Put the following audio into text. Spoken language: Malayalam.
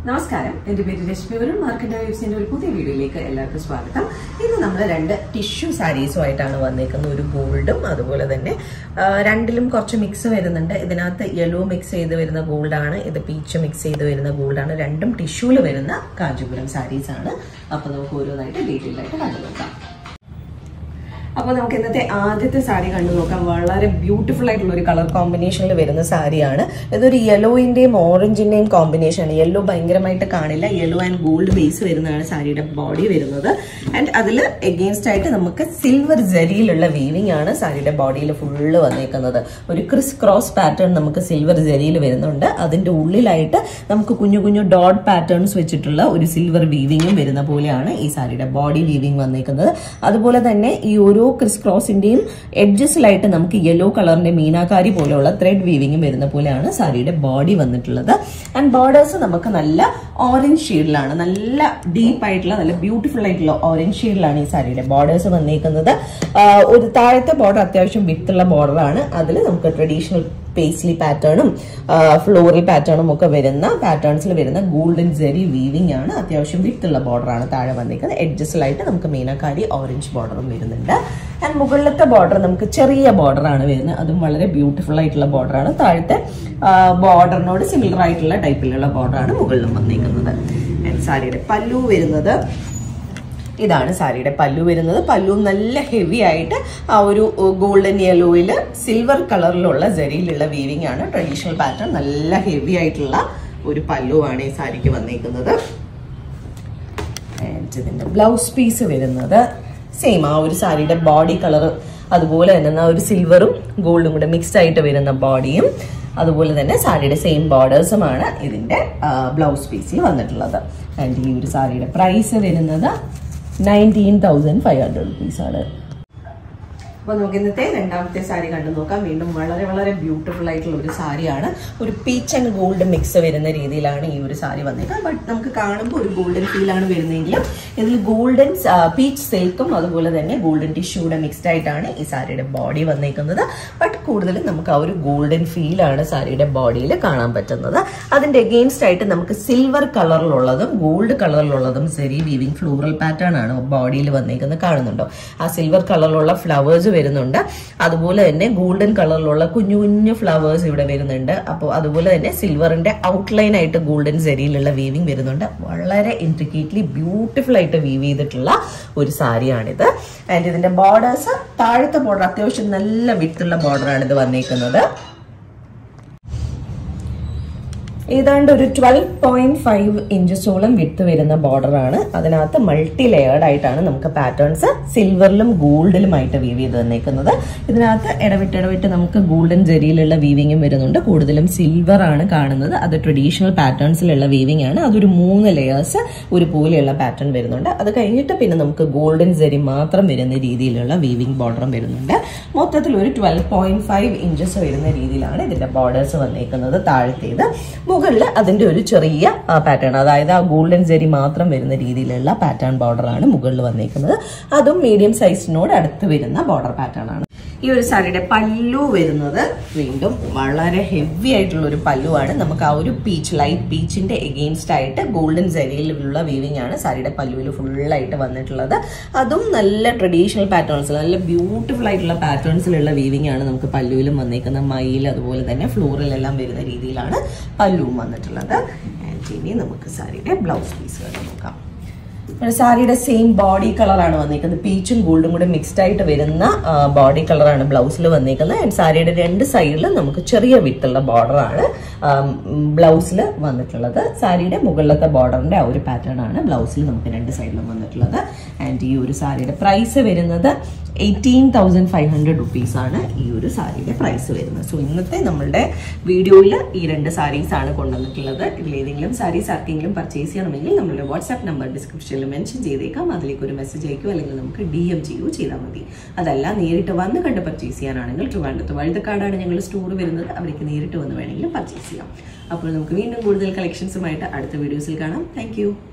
നമസ്കാരം എന്റെ പേര് രശ്മി വരുൺ മാർക്കറ്റ് വേവ്സിന്റെ ഒരു പുതിയ വീഡിയോയിലേക്ക് എല്ലാവർക്കും സ്വാഗതം ഇന്ന് നമ്മൾ രണ്ട് ടിഷ്യൂ സാരീസുമായിട്ടാണ് വന്നേക്കുന്നത് ഒരു ഗോൾഡും അതുപോലെ തന്നെ ആ, രണ്ടിലും കുറച്ച് മിക്സ് വരുന്നുണ്ട് ഇതിനകത്ത് യെല്ലോ മിക്സ് ചെയ്ത് വരുന്ന ഗോൾഡാണ് ഇത് പീച്ച് മിക്സ് ചെയ്ത് വരുന്ന ഗോൾഡാണ് രണ്ടും ടിഷ്യൂല് വരുന്ന കാഞ്ചീപുരം സാരീസ് ആണ് അപ്പൊ നമുക്ക് ഓരോന്നായിട്ട് ഡീറ്റെയിൽ ആയിട്ട് കണ്ടു നോക്കാം അപ്പോൾ നമുക്ക് ഇന്നത്തെ ആദ്യത്തെ സാരി കണ്ടു നോക്കാം വളരെ ബ്യൂട്ടിഫുൾ ആയിട്ടുള്ള ഒരു കളർ കോമ്പിനേഷനിൽ വരുന്ന സാരിയാണ് ഇതൊരു യെല്ലോയിന്റെയും ഓറഞ്ചിന്റെയും കോമ്പിനേഷൻ ആണ് യെല്ലോ ഭയങ്കരമായിട്ട് കാണില്ല യെല്ലോ ആൻഡ് ഗോൾഡ് ബേസ് വരുന്നതാണ് സാരിയുടെ ബോഡി വരുന്നത് ആൻഡ് അതിൽ എഗെയിൻസ്റ്റ് ആയിട്ട് നമുക്ക് സിൽവർ ജരിയിലുള്ള വീവിംഗ് ആണ് സാരിയുടെ ബോഡിയിൽ ഫുള്ള് വന്നേക്കുന്നത് ഒരു ക്രിസ് ക്രോസ് പാറ്റേൺ നമുക്ക് സിൽവർ ജരിയിൽ വരുന്നുണ്ട് അതിന്റെ ഉള്ളിലായിട്ട് നമുക്ക് കുഞ്ഞു കുഞ്ഞു ഡോട്ട് പാറ്റേൺസ് വെച്ചിട്ടുള്ള ഒരു സിൽവർ വീവിങ്ങും വരുന്ന പോലെയാണ് ഈ സാരിയുടെ ബോഡി വീവിംഗ് വന്നേക്കുന്നത് അതുപോലെ തന്നെ ഈ ഓരോ ക്രിസ് ക്രോസിന്റെയും എഡ്ജസിലായിട്ട് നമുക്ക് യെല്ലോ കളറിന്റെ മീനാകാരി പോലെയുള്ള ത്രെഡ് വീവിങ്ങും വരുന്ന പോലെയാണ് സാരിയുടെ ബോഡി വന്നിട്ടുള്ളത് ആൻഡ് ബോർഡേഴ്സ് നമുക്ക് നല്ല ഓറഞ്ച് ഷെയ്ഡിലാണ് നല്ല ഡീപ്പ് ആയിട്ടുള്ള നല്ല ബ്യൂട്ടിഫുൾ ആയിട്ടുള്ള ഓറഞ്ച് ഷെയ്ഡിലാണ് ഈ സാരിയുടെ ബോർഡേഴ്സ് വന്നേക്കുന്നത് ആ, ഒരു താഴത്തെ ബോർഡർ അത്യാവശ്യം വിത്തുള്ള ബോർഡറാണ് അതിൽ നമുക്ക് ട്രഡീഷണൽ പേസ്ലി പാറ്റേണും ഫ്ലോറൽ പാറ്റേണും ഒക്കെ വരുന്ന പാറ്റേൺസിൽ വരുന്ന ഗോൾഡൻ ജെറി വീവിംഗ് ആണ് അത്യാവശ്യം വിത്തുള്ള ബോർഡറാണ് താഴെ വന്നിരിക്കുന്നത് എഡ്ജസിലായിട്ട് നമുക്ക് മീനക്കാരി ഓറഞ്ച് ബോർഡറും വരുന്നുണ്ട് ആൻഡ് മുകളിലത്തെ ബോർഡർ നമുക്ക് ചെറിയ ബോർഡറാണ് വരുന്നത് അതും വളരെ ബ്യൂട്ടിഫുൾ ആയിട്ടുള്ള ബോർഡറാണ് താഴത്തെ ബോർഡറിനോട് സിമിലർ ആയിട്ടുള്ള ടൈപ്പിലുള്ള ബോർഡറാണ് മുകളിലും വന്നിരിക്കുന്നത് ആൻഡ് സാരിയുടെ പല്ലു വരുന്നത് ഇതാണ് സാരിയുടെ പല്ലു വരുന്നത് പല്ലു നല്ല ഹെവി ആയിട്ട് ആ ഒരു ഗോൾഡൻ യെല്ലോയിൽ സിൽവർ കളറിലുള്ള ജരിയിലുള്ള വീവിംഗ് ആണ് ട്രഡീഷണൽ പാറ്റേൺ നല്ല ഹെവി ആയിട്ടുള്ള ഒരു പല്ലുവാണ് ഈ സാരിക്ക് വന്നിരിക്കുന്നത് And ഇതിന്റെ ബ്ലൗസ് പീസ് വരുന്നത് സെയിം ആ ഒരു സാരിയുടെ ബോഡി കളർ അതുപോലെ തന്നെ ആ ഒരു സിൽവറും ഗോൾഡും കൂടെ മിക്സ്ഡ് ആയിട്ട് വരുന്ന ബോഡിയും അതുപോലെ തന്നെ സാരിയുടെ സെയിം ബോർഡേഴ്സുമാണ് ഇതിന്റെ ബ്ലൗസ് പീസിൽ വന്നിട്ടുള്ളത് ആൻഡ് ഈ ഒരു സാരിയുടെ പ്രൈസ് വരുന്നത് nineteen thousand five hundred rupees ആണ് അപ്പൊ നമുക്ക് ഇന്നത്തെ രണ്ടാമത്തെ സാരി കണ്ടു നോക്കാം വീണ്ടും വളരെ വളരെ ബ്യൂട്ടിഫുൾ ആയിട്ടുള്ള ഒരു സാരിയാണ് ഒരു പീച്ച് ആൻഡ് ഗോൾഡ് മിക്സ് വരുന്ന രീതിയിലാണ് ഈ ഒരു സാരി വന്നേക്കുന്നത് ബട്ട് നമുക്ക് കാണുമ്പോൾ ഒരു ഗോൾഡൻ ഫീൽ ആണ് വരുന്നതെങ്കിലും ഇതിൽ ഗോൾഡൻ പീച്ച് സിൽക്കും അതുപോലെ തന്നെ ഗോൾഡൻ ടിഷ്യൂടെ മിക്സ്ഡ് ആയിട്ടാണ് ഈ സാരിയുടെ ബോഡി വന്നേക്കുന്നത് ബട്ട് കൂടുതലും നമുക്ക് ആ ഒരു ഗോൾഡൻ ഫീൽ ആണ് സാരിയുടെ ബോഡിയിൽ കാണാൻ പറ്റുന്നത് അതിന്റെ എഗെയിൻസ്റ്റ് ആയിട്ട് നമുക്ക് സിൽവർ കളറിലുള്ളതും ഗോൾഡ് കളറിലുള്ളതും സെരി വീവിംഗ് ഫ്ലോറൽ പാറ്റേൺ ആണ് ബോഡിയിൽ വന്നേക്കുന്നത് കാണുന്നുണ്ടോ ആ സിൽവർ കളറിലുള്ള ഫ്ലവേഴ്സ് വരുന്നുണ്ട് അതുപോലെ തന്നെ ഗോൾഡൻ കളറിലുള്ള കുഞ്ഞു കുഞ്ഞു ഫ്ലവേഴ്സ് ഇവിടെ വരുന്നുണ്ട് അപ്പോൾ അതുപോലെ തന്നെ സിൽവറിന്റെ ഔട്ട്ലൈൻ ആയിട്ട് ഗോൾഡൻ സെരിയിലുള്ള വീവിംഗ് വരുന്നുണ്ട് വളരെ ഇൻട്രിക്കേറ്റ്ലി ബ്യൂട്ടിഫുൾ ആയിട്ട് വീവ് ചെയ്തിട്ടുള്ള ഒരു സാരിയാണിത് ആൻഡ് ഇതിന്റെ ബോർഡേഴ്സ് താഴത്തെ ബോർഡർ അത്യാവശ്യം നല്ല വിത്തുള്ള ബോർഡറാണ് ഇത് വന്നേക്കുന്നത് ഏതാണ്ട് ഒരു ട്വൽവ് പോയിന്റ് ഫൈവ് ഇഞ്ചസോളം വിട്ട് വരുന്ന ബോർഡറാണ് അതിനകത്ത് മൾട്ടി ലെയേർഡ് ആയിട്ടാണ് നമുക്ക് പാറ്റേൺസ് സിൽവറിലും ഗോൾഡിലുമായിട്ട് വീവ് ചെയ്ത് തന്നേക്കുന്നത് ഇതിനകത്ത് ഇടവിട്ട് ഇടവിട്ട് നമുക്ക് ഗോൾഡൻ ജെരിയിലുള്ള വീവിങ്ങും വരുന്നുണ്ട് കൂടുതലും സിൽവർ ആണ് കാണുന്നത് അത് ട്രഡീഷണൽ പാറ്റേൺസിലുള്ള വീവിംഗ് ആണ് അതൊരു മൂന്ന് ലെയേഴ്സ് ഒരുപോലെയുള്ള പാറ്റേൺ വരുന്നുണ്ട് അത് കഴിഞ്ഞിട്ട് പിന്നെ നമുക്ക് ഗോൾഡൻ ജെരി മാത്രം വരുന്ന രീതിയിലുള്ള വീവിംഗ് ബോർഡറും വരുന്നുണ്ട് മൊത്തത്തിൽ ഒരു ട്വൽവ് പോയിന്റ് ഫൈവ് ഇഞ്ചസ് വരുന്ന രീതിയിലാണ് ഇതിന്റെ ബോർഡേഴ്സ് വന്നേക്കുന്നത് താഴത്തേത് മുകളിൽ അതിന്റെ ഒരു ചെറിയ പാറ്റേൺ അതായത് ആ ഗോൾഡൻ ജെരി മാത്രം വരുന്ന രീതിയിലുള്ള പാറ്റേൺ ബോർഡറാണ് മുകളിൽ വന്നേക്കുന്നത് അതും മീഡിയം സൈസിനോട് അടുത്ത് വരുന്ന ബോർഡർ പാറ്റേൺ ആണ് ഈ ഒരു സാരിയുടെ പല്ലു വരുന്നത് വീണ്ടും വളരെ ഹെവി ആയിട്ടുള്ള ഒരു പല്ലുവാണ് നമുക്ക് ആ ഒരു പീച്ച് ലൈറ്റ് പീച്ചിന്റെ എഗെയിൻസ്റ്റ് ആയിട്ട് ഗോൾഡൻ ജെരിയിലുള്ള വീവിംഗ് ആണ് സാരിയുടെ പല്ലുവിൽ ഫുള്ളായിട്ട് വന്നിട്ടുള്ളത് അതും നല്ല ട്രഡീഷണൽ പാറ്റേൺസിൽ നല്ല ബ്യൂട്ടിഫുൾ ആയിട്ടുള്ള പാറ്റേൺസിലുള്ള വീവിംഗ് ആണ് നമുക്ക് പല്ലുവിലും വന്നേക്കുന്നത് മയിൽ അതുപോലെ തന്നെ ഫ്ലോറിലെല്ലാം വരുന്ന രീതിയിലാണ് പല്ലുവും വന്നിട്ടുള്ളത് ആൻഡ് ഇനി നമുക്ക് സാരിയുടെ ബ്ലൗസ് പീസുകൾ നോക്കാം നമ്മുടെ സാരിയുടെ സെയിം ബോഡി കളറാണ് വന്നിരിക്കുന്നത് പീച്ചും ഗോൾഡും കൂടെ മിക്സ്ഡ് ആയിട്ട് വരുന്ന ബോഡി കളറാണ് ബ്ലൗസിൽ വന്നിരിക്കുന്നത് ആൻഡ് സാരിയുടെ രണ്ട് സൈഡിലും നമുക്ക് ചെറിയ വിത്തുള്ള ബോർഡറാണ് ബ്ലൗസിൽ വന്നിട്ടുള്ളത് സാരിയുടെ മുകളിലത്തെ ബോർഡറിന്റെ ആ ഒരു പാറ്റേൺ ആണ് ബ്ലൗസിൽ നമുക്ക് രണ്ട് സൈഡിലും വന്നിട്ടുള്ളത് ആൻഡ് ഈ ഒരു സാരിയുടെ പ്രൈസ് വരുന്നത് eighteen thousand five hundred rupees ആണ് ഈ ഒരു സാരിയുടെ പ്രൈസ് വരുന്നത് സോ ഇന്നത്തെ നമ്മളുടെ വീഡിയോയിൽ ഈ രണ്ട് സാരീസ് ആണ് കൊണ്ടുവന്നിട്ടുള്ളത് ഇതിൽ ഏതെങ്കിലും സാരീസ് ആർക്കെങ്കിലും പർച്ചേസ് ചെയ്യണമെങ്കിൽ നമ്മളുടെ വാട്സാപ്പ് നമ്പർ ഡിസ്ക്രിപ്ഷനിൽ മെൻഷൻ ചെയ്തേക്കാം അതിലേക്ക് ഒരു മെസ്സേജ് അയക്കുകയോ അല്ലെങ്കിൽ നമുക്ക് ഡി എം ചെയ്യുകയോ ചെയ്താൽ മതി അതല്ല നേരിട്ട് വന്ന് കണ്ട് പർച്ചേസ് ചെയ്യാനാണെങ്കിൽ ട്രിവാൻഡ്രത്ത് വഴുതക്കാടാണ് ഞങ്ങൾ സ്റ്റോർ വരുന്നത് അവിടേക്ക് നേരിട്ട് വന്ന് വേണമെങ്കിൽ പർച്ചേസ് ചെയ്യാം അപ്പോൾ നമുക്ക് വീണ്ടും കൂടുതൽ കളക്ഷൻസുമായിട്ട് അടുത്ത വീഡിയോസിൽ കാണാം താങ്ക്